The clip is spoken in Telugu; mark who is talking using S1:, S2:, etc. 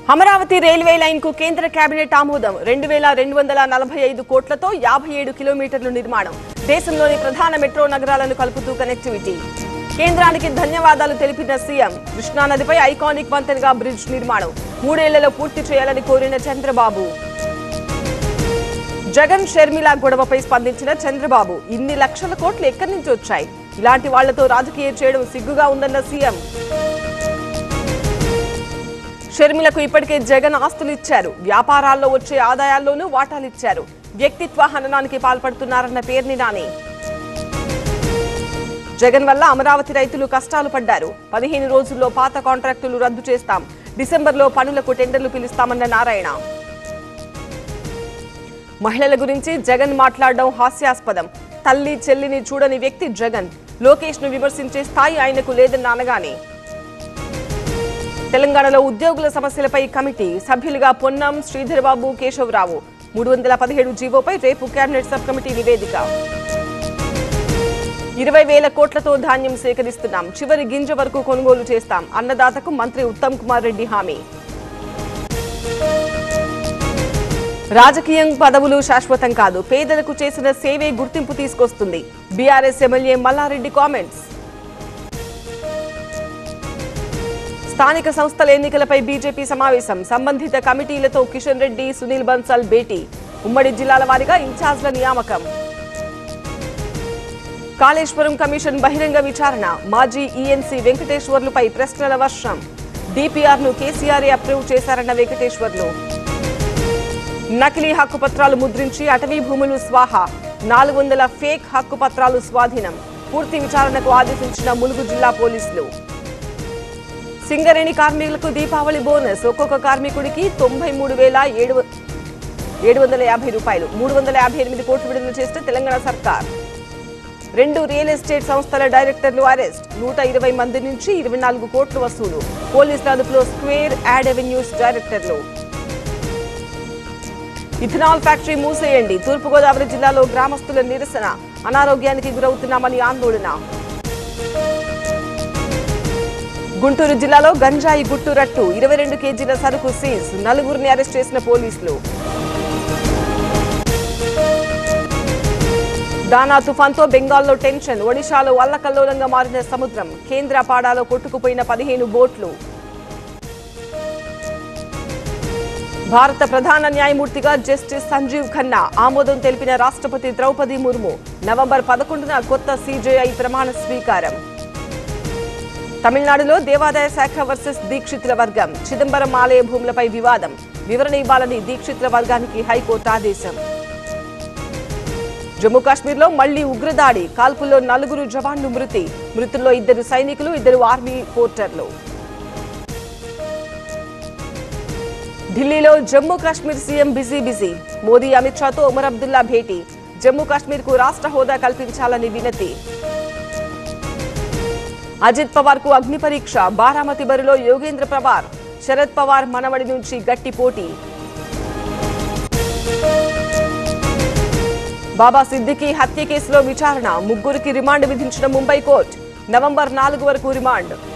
S1: అమరావతి రైల్వే లైన్ కు కేంద్ర కేబినెట్ ఆమోదం రెండు వేల రెండు వందల నలభై ఐదు కోట్లతో యాభై ఏడు కిలోమీటర్లు నిర్మాణం దేశంలోని ప్రధాన మెట్రో నగరాలను కలుపుతూ కనెక్టివిటీ కేంద్రానికి ధన్యవాదాలు తెలిపిన సీఎం కృష్ణానదిపై ఐకానిక్ వంతెనగా బ్రిడ్జ్ నిర్మాణం మూడేళ్లలో పూర్తి చేయాలని కోరిన చంద్రబాబు జగన్ షర్మిల గొడవపై స్పందించిన చంద్రబాబు ఇన్ని లక్షల కోట్లు ఎక్కడి నుంచి వచ్చాయి ఇలాంటి వాళ్లతో రాజకీయం చేయడం సిగ్గుగా ఉందన్న సీఎం షర్మిలకు ఇప్పటికే జగన్ ఆస్తులు ఇచ్చారు వ్యాపారాల్లో వచ్చే ఆదాయాల్లోనూ వాటాలు ఇచ్చారు వ్యక్తిత్వ హననానికి పాల్పడుతున్నారన్న పేర్ని నాని జగన్ వల్ల అమరావతి రైతులు కష్టాలు పడ్డారు పదిహేను రోజుల్లో పాత కాంట్రాక్టులు రద్దు చేస్తాం డిసెంబర్లో పనులకు టెండర్లు పిలుస్తామన్న నారాయణ మహిళల గురించి జగన్ మాట్లాడడం హాస్యాస్పదం తల్లి చెల్లిని చూడని వ్యక్తి జగన్ లోకేష్ ను విమర్శించే స్థాయి ఆయనకు లేదన్న అనగానే తెలంగాణలో ఉద్యోగుల సమస్యలపై కమిటీ సభ్యులుగా పొన్నం శ్రీధర్బాబు కేశవరావు మూడు వందల పదిహేడు జీవోపై రేపు కేబినెట్ సబ్ కమిటీ నివేదిక ఇరవై వేల కోట్లతో ధాన్యం సేకరిస్తున్నాం చివరి గింజ వరకు కొనుగోలు చేస్తాం అన్నదాతకు మంత్రి ఉత్తమ్ కుమార్ రెడ్డి హామీ రాజకీయం పదవులు శాశ్వతం కాదు పేదలకు చేసిన సేవే గుర్తింపు తీసుకొస్తుంది బీఆర్ఎస్ ఎమ్మెల్యే మల్లారెడ్డి కామెంట్స్ స్థానిక సంస్థల ఎన్నికలపై బీజేపీ సమావేశం సంబంధిత కమిటీలతో కిషన్ రెడ్డి సునీల్ బన్సల్ భేటీ ఉమ్మడి జిల్లాల వారీగా ఇన్ఛార్జ్ల నియామకం కాళేశ్వరం కమిషన్ బహిరంగ విచారణ మాజీ ఈఎన్సీ వెంకటేశ్వర్లుపై ప్రశ్నల వర్షం డిపిఆర్ ను కేసీఆర్ అప్రూవ్ చేశారన్న వెంకటేశ్వర్లు నకిలీ హక్కు పత్రాలు ముద్రించి అటవీ భూములు స్వాహ నాలుగు వందల ఫేక్ హక్కు పత్రాలు స్వాధీనం పూర్తి విచారణకు ఆదేశించిన ములుగు జిల్లా పోలీసులు సింగరేణి కార్మికులకు దీపావళి బోనస్ ఒక్కొక్క కార్మికుడికి తొంభై మూడు వేల ఏడు వ- ఏడు వందల యాభై రూపాయలు మూడు వందల యాభై ఎనిమిది కోట్లు విడుదల చేసిన తెలంగాణ సర్కార్ రెండు రియల్ ఎస్టేట్ సంస్థల డైరెక్టర్లు అరెస్ట్ నూట ఇరవై మంది నుంచి ఇరవై నాలుగు కోట్ల వసూలు పోలీసుల అదుపులో స్క్వేర్ యాడ్ అవెన్యూస్ డైరెక్టర్లు ఇథనాల్ ఫ్యాక్టరీ మూసేయండి తూర్పుగోదావరి జిల్లాలో గ్రామస్తుల నిరసన అనారోగ్యానికి గురవుతున్నామని ఆందోళన గుంటూరు జిల్లాలో గంజాయి గుట్టు రట్టు ఇరవై రెండు కేజీల సరుకు సీజ్ నలుగురిని అరెస్ట్ చేసిన పోలీసులు దానా తుఫాన్తో బెంగాల్లో టెన్షన్ ఒడిశాలో అల్లకల్లోలంగా మారిన సముద్రం కేంద్రపాడాలో కొట్టుకుపోయిన పదిహేను బోట్లు భారత ప్రధాన న్యాయమూర్తిగా జస్టిస్ సంజీవ్ ఖన్నా ఆమోదం తెలిపిన రాష్ట్రపతి ద్రౌపది ముర్ము నవంబర్ పదకొండున కొత్త సీజేఐ ప్రమాణ స్వీకారం తమిళనాడులో దేవాదాయ శాఖ వర్సెస్ దీక్షితుల వర్గం చిదంబరం ఆలయ భూములపై వివాదం వివరణ ఇవ్వాలని దీక్షితుల వర్గానికి హైకోర్టు ఆదేశం జమ్మూ కాశ్మీర్లో మళ్లీ ఉగ్రదాడి కాల్పుల్లో నలుగురు జవాన్లు మృతి మృతుల్లో ఇద్దరు సైనికులు ఇద్దరు ఆర్మీ పోర్టర్లు ఢిల్లీలో Jammu Kashmir CM busy busy Modi Amit షాతో ఉమర్ అబ్దుల్లా భేటీ జమ్మూ కాశ్మీర్ కు రాష్ట్ర హోదా కల్పించాలని వినతి అజిత్ పవార్ కు అగ్ని పరీక్ష బారామతి బరిలో యోగేంద్ర పవార్ శరద్ పవార్ మనవడి నుంచి గట్టి పోటీ బాబా సిద్దికి హత్య కేసులో విచారణ ముగ్గురికి రిమాండ్ విధించిన ముంబై కోర్టు నవంబర్ నాలుగు వరకు రిమాండ్